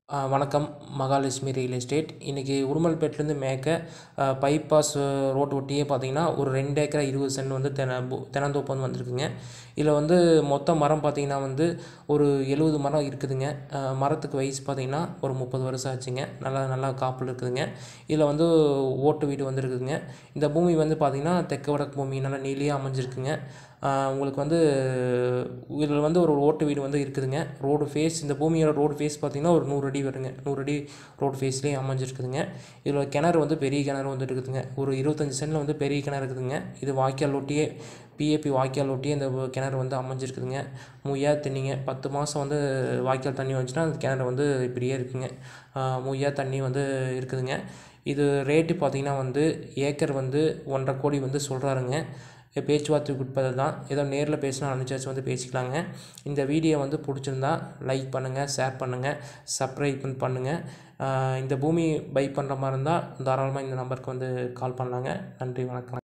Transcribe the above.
ஆ, வணக்கம் Mahalakshmi real estate இன்றைக்கி உடுமல்பேட்டிலேருந்து மேற்க பைபாஸ் ரோட்டு ஒட்டியே பார்த்தீங்கன்னா ஒரு ரெண்டு ஏக்கரா இருபது சென்ட் வந்து தென பு- தென்னந்தோப்பு வந்து வந்திருக்குங்க இதில் வந்து மொத்த மரம் பார்த்தீங்கன்னா வந்து ஒரு எழுபது மரம் இருக்குதுங்க ஆ, மரத்துக்கு வயசு பார்த்தீங்கன்னா ஒரு முப்பது வருஷம் ஆச்சுங்க நல்லா நல்லா காப்பில் இருக்குதுங்க இதில் வந்து ஓட்டு வீடு வந்து இருக்குதுங்க இந்த பூமி வந்து பார்த்தீங்கன்னா தெற்கு வடக்கு பூமி நல்லா நீலியாக அமைஞ்சிருக்குங்க ஆ, உங்களுக்கு வந்து இதில் வந்து ஒரு ஓட்டு வீடு வந்து இருக்குதுங்க ரோடு ஃபேஸ் இந்த பூமியோட ரோடு ஃபேஸ் பார்த்தீங்கன்னா ஒரு நூறு அடி வருங்க நூறு அடி ரோடு ஃபேஸ்லேயே அமைஞ்சிருக்குதுங்க இதில் கிணறு வந்து பெரிய கிணறு வந்து இருக்குதுங்க ஒரு இருபத்தஞ்சி சென்டில் வந்து பெரிய கிணறு இருக்குதுங்க இது வாய்க்கால் ஒட்டியே பிஏபி வாய்க்கால் ஒட்டியே இந்த கிணறு வந்து அமைஞ்சிருக்குதுங்க முய்யா தண்ணிங்க பத்து மாதம் வந்து வாய்க்கால் தண்ணி வந்துச்சுன்னா அந்த கிணறு வந்து இப்படியே இருக்குங்க ஆ, முய்யா தண்ணி வந்து இருக்குதுங்க இது ரேட்டு பார்த்தீங்கன்னா வந்து ஏக்கர் வந்து ஒன்றரை கோடி வந்து சொல்கிறாருங்க பேச்சுவார்த்தைக்கு உட்பது தான் ஏதோ நேரில் பேசினா அனுப்பிச்சாச்சும் வந்து பேசிக்கலாங்க இந்த வீடியோ வந்து பிடிச்சிருந்தா லைக் பண்ணுங்கள் ஷேர் பண்ணுங்கள் சப்ஸ்கிரைப் பண்ணுங்கள் ஆஹ் இந்த பூமி பை பண்ணுற மாதிரி இருந்தால் தாராளமாக இந்த நம்பருக்கு வந்து கால் பண்ணலாங்க நன்றி வணக்கம்